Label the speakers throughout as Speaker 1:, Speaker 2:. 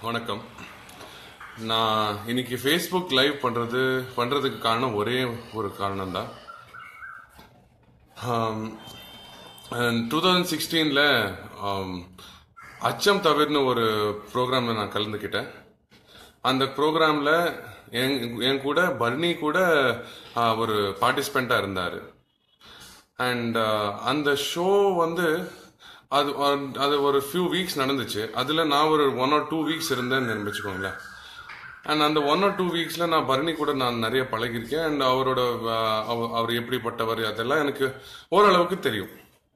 Speaker 1: வணக்கம் நான் இன்னைக்கு ஃபேஸ்புக் லைவ் பண்ணுறது பண்ணுறதுக்கு காரணம் ஒரே ஒரு காரணம் தான் டூ தௌசண்ட் சிக்ஸ்டீனில் அச்சம் தவிர்னு ஒரு ப்ரோக்ராமில் நான் கலந்துக்கிட்டேன் அந்த ப்ரோக்ராமில் என் என் கூட பர்னி கூட ஆஹ், ஒரு பார்ட்டிசிபெண்ட்டாக இருந்தார் அண்ட் அந்த ஷோ வந்து அது அது ஒரு ஃபியூ வீக்ஸ் நடந்துச்சு அதில் நான் ஒரு ஒன் ஆர் டூ வீக்ஸ் இருந்தேன்னு வச்சுக்கோங்களேன் அண்ட் அந்த ஒன் ஆர் டூ வீக்ஸில் நான் பரணி கூட நான் நிறைய பழகியிருக்கேன் அண்ட் அவரோட ஆஹ், அவ- அவர் எப்படிப்பட்டவர் அதெல்லாம் எனக்கு ஓரளவுக்கு தெரியும்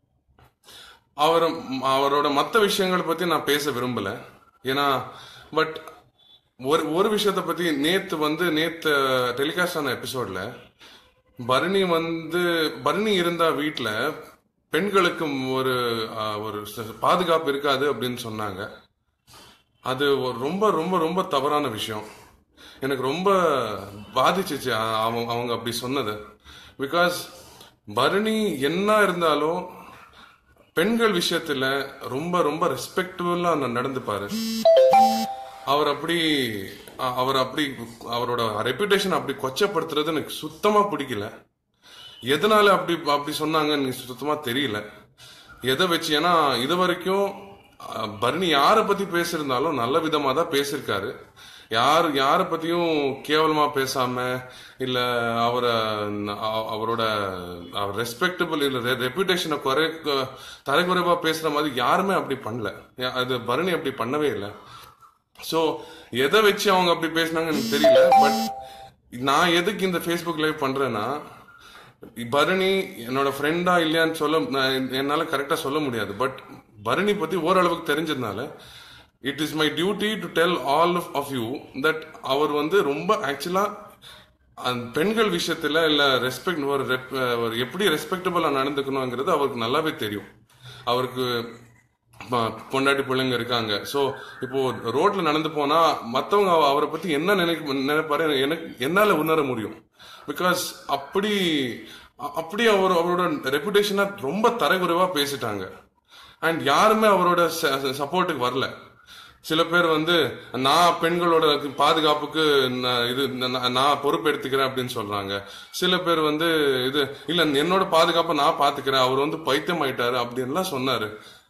Speaker 1: அவர் அவரோட மற்ற விஷயங்களை பற்றி நான் பேச விரும்பல ஏன்னா பட் ஒரு ஒரு விஷயத்தை பற்றி நேற்று வந்து நேற்று டெலிகாஸ்ட் ஆன எபிசோடில் பரணி வந்து பரணி இருந்தா வீட்டில் பெண்களுக்கு ஒரு ஆஹ், ஒரு ச- பாதுகாப்பு இருக்காது அப்படின்னு சொன்னாங்க அது ஒரு ரொம்ப ரொம்ப ரொம்ப தவறான விஷயம் எனக்கு ரொம்ப பாதிச்சிச்சு அ- அவங்க அவங்க அப்படி சொன்னது பிகாஸ் பரணி என்ன இருந்தாலும் பெண்கள் விஷயத்துல ரொம்ப ரொம்ப ரெஸ்பெக்டபுளா நடந்துப்பாரு அவர் அப்படி அ- அவர் அப்படி அவரோட ரெப்புடேஷன் அப்படி கொச்சப்படுத்துறது எனக்கு சுத்தமா பிடிக்கல எதனால அப்படி அப்படி சொன்னாங்கன்னு எனக்கு சுத்தமா தெரியல எதை வச்சு ஏன்னா இது வரைக்கும் அஹ், பரணி யாரை பத்தி பேசியிருந்தாலும் நல்ல விதமா தான் பேசியிருக்காரு யார் யாரை பத்தியும் கேவலமா பேசாம இல்ல அவரை அ- அவரோட ரெஸ்பெக்டபிள் இல்ல ரெப்புடேஷனை குறை தரைக்குறைவா பேசுற மாதிரி யாருமே அப்படி பண்ணல யா- அது பரணி அப்படி பண்ணவே இல்லை ஸோ எதை வச்சு அவங்க அப்படி பேசினாங்கன்னு எனக்கு தெரியல பட் நான் எதுக்கு இந்த ஃபேஸ்புக் லைவ் பண்றேன்னா பரணி என்னோட ஃப்ரெண்டா இல்லையான்னு சொல்ல நான் என்னால கரெக்டா சொல்ல முடியாது பட் பரணி பத்தி ஓரளவுக்கு தெரிஞ்சதுனால it is my duty to tell all of you that அவர் வந்து ரொம்ப ஆக்சுவலா அந்த பெண்கள் விஷயத்துல இல்ல ரெஸ்பெக்ட் ஒரு rep- ஒரு எப்படி ரெஸ்பெக்டபிளா நடந்துக்கணுங்கிறது அவருக்கு நல்லாவே தெரியும் அவருக்கு ம- பொண்டாட்டி பிள்ளைங்க இருக்காங்க ஸோ இப்போ ரோட்ல நடந்து போனா மத்தவங்க அவ- அவரை பத்தி என்ன நினைக்க நினைப்பாரு எனக்கு என்னால உணர முடியும் பிகாஸ் அப்படி அ- அப்படி அவர் அவரோட ரெப்புடேஷனை ரொம்ப தரக்குறைவா பேசிட்டாங்க அண்ட் யாருமே அவரோட சப்போர்ட்டுக்கு வரல சில பேர் வந்து நான் பெண்களோட பாதுகாப்புக்கு நான் இது நான் நான் பொறுப்பெடுத்துக்கிறேன் அப்படின்னு சொல்றாங்க சில பேர் வந்து இது இல்ல என்னோட பாதுகாப்பை நான் பாத்துக்கிறேன் அவர் வந்து பைத்தியம் ஆயிட்டாரு அப்படின்லாம் சொன்னாரு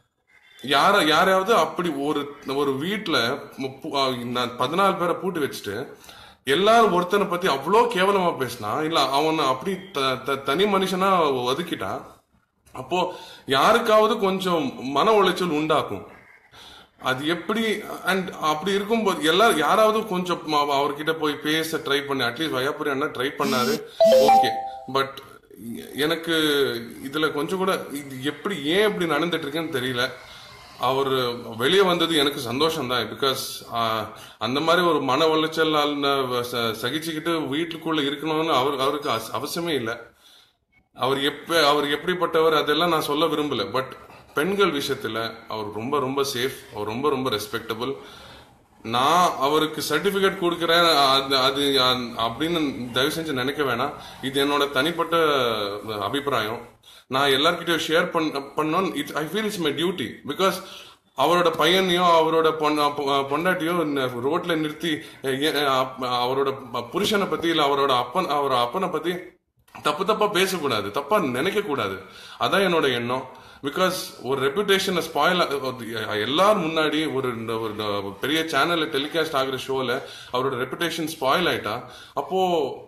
Speaker 1: யார யாரையாவது அப்படி ஒரு ஒரு வீட்டுல முப்பு- ஆ, நான் பதினாலு பேரை பூட்டி வச்சுட்டு எல்லாரும் ஒருத்தனை பத்தி அவ்வளோ கேவலமா பேசினா இல்ல அவனை அப்படி த- த- தனி மனுஷனா ஒதுக்கிட்டா அப்போ யாருக்காவது கொஞ்சம் மன உளைச்சல் உண்டாக்கும் அது எப்படி அண்ட் அப்படி இருக்கும்போது எல்லாரும் யாராவது கொஞ்சம் ம- அவர்கிட்ட போய் பேச ட்ரை பண்ணி அட்லீஸ்ட் வயாபுரி அண்ணா ட்ரை பண்ணாரு ஓகே பட் எனக்கு இதுல கொஞ்சம் கூட இது எப்படி ஏன் இப்படி நடந்துட்டு இருக்குன்னு தெரியல அவர் வெளியே வந்தது எனக்கு சந்தோஷம் தான் பிகாஸ் அந்த மாதிரி ஒரு மன உளைச்சல் சகிச்சுக்கிட்டு வீட்டுக்குள்ள இருக்கணும்னு அவர் அவருக்கு அவ- அவசியமே இல்லை அவர் எப்ப அவர் எப்படிப்பட்டவர் அதெல்லாம் நான் சொல்ல விரும்பல பட் பெண்கள் விஷயத்துல அவர் ரொம்ப ரொம்ப சேஃப் அவர் ரொம்ப ரொம்ப ரெஸ்பெக்டபிள் நான் அவருக்கு சர்டிபிகேட் கொடுக்குறேன் அது அது அ- அப்படின்னு தயவு செஞ்சு நினைக்க வேணாம் இது என்னோட தனிப்பட்ட அபிப்பிராயம் நான் எல்லார்கிட்டயும் ஷேர் பண்ண பண்ணோம் it I feel it's my duty because அவரோட பையனையோ அவரோட பொண்ண- பொ- பொண்டாட்டியோ ந- ரோட்ல நிறுத்தி எ- எ- அப்- அவரோட புருஷனை பத்தி இல்ல அவரோட அப்பன் அவரோட அப்பனை பத்தி தப்பு தப்பா பேசக்கூடாது தப்பா நினைக்க கூடாது அதான் என்னோட எண்ணம் பிகாஸ் ஒரு ரெப்புடேஷனை ஸ்பாயில் எல்லாரும் முன்னாடி ஒரு இந்த- ஒரு இந்த பெரிய சேனல்ல டெலிகாஸ்ட் ஆகுற ஷோல அவரோட ரெப்புடேஷன் ஸ்பாயில் ஆயிட்டா அப்போ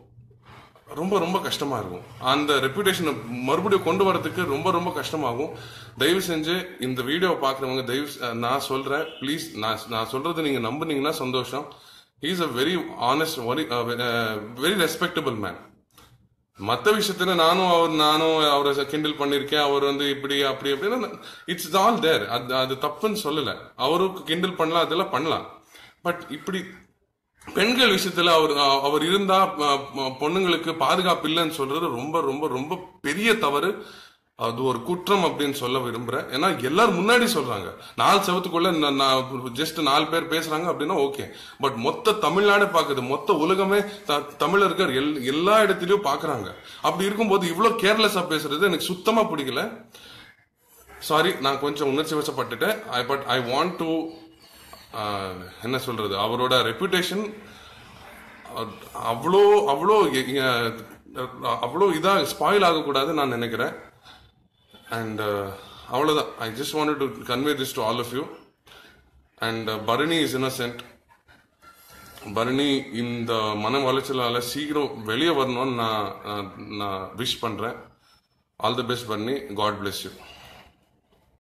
Speaker 1: ரொம்ப ரொம்ப கஷ்டமா இருக்கும் அந்த ரெப்புடேஷனை மறுபடியும் கொண்டு வரதுக்கு ரொம்ப ரொம்ப கஷ்டமாகும் தயவு செஞ்சு இந்த வீடியோவை பார்க்குறவங்க தயவு செ- நான் சொல்றேன் ப்ளீஸ் நான் நான் சொல்றது நீங்க நம்புனீங்கன்னா சந்தோஷம் is a very honest very very respectable man மற்ற விஷயத்துல நானும் அவர் நானும் அவரை கிண்டல் பண்ணிருக்கேன் அவர் வந்து இப்படி அப்படி அப்படின்னு இட்ஸ் ஆல் தேர் அது அது தப்புன்னு சொல்லல அவருக்கு கிண்டல் பண்ணலாம் அதெல்லாம் பண்ணலாம் பட் இப்படி பெண்கள் விஷயத்துல அவர் அவர் இருந்தா அஹ், அஹ், பொண்ணுங்களுக்கு பாதுகாப்பு இல்லைன்னு சொல்றது ரொம்ப ரொம்ப ரொம்ப பெரிய தவறு அது ஒரு குற்றம் அப்படின்னு சொல்ல விரும்புறேன் ஏன்னா எல்லாரும் முன்னாடி சொல்றாங்க நாலு செவத்துக்குள்ள ஜஸ்ட் நாலு பேர் பேசுறாங்க அப்படின்னா ஓகே பட் மொத்த தமிழ்நாடு பாக்குது மொத்த உலகமே த- தமிழர்கள் எல் எல்லா இடத்துலயும் பாக்குறாங்க அப்படி இருக்கும்போது இவ்வளவு கேர்லெஸ்ஸா பேசுறது எனக்கு சுத்தமா பிடிக்கல சாரி நான் கொஞ்சம் உணர்ச்சி வசப்பட்டுட்டேன் I but I want to என்ன சொல்றது அவரோட ரெப்புடேஷன் அவ்வளோ அவ்வளோ எ- எ- அவ்வளோ இதாக ஸ்பாயில் ஆகக்கூடாது நான் நினைக்கிறேன் அண்ட் அவ்வளோதான் I just wanted to convey this to all of you and Bharani is innocent Bharani இந்த மன உளைச்சலால சீக்கிரம் வெளியே வரணும்னு நான் நான்- நான் விஷ் பண்றேன் all the best Bharani god bless you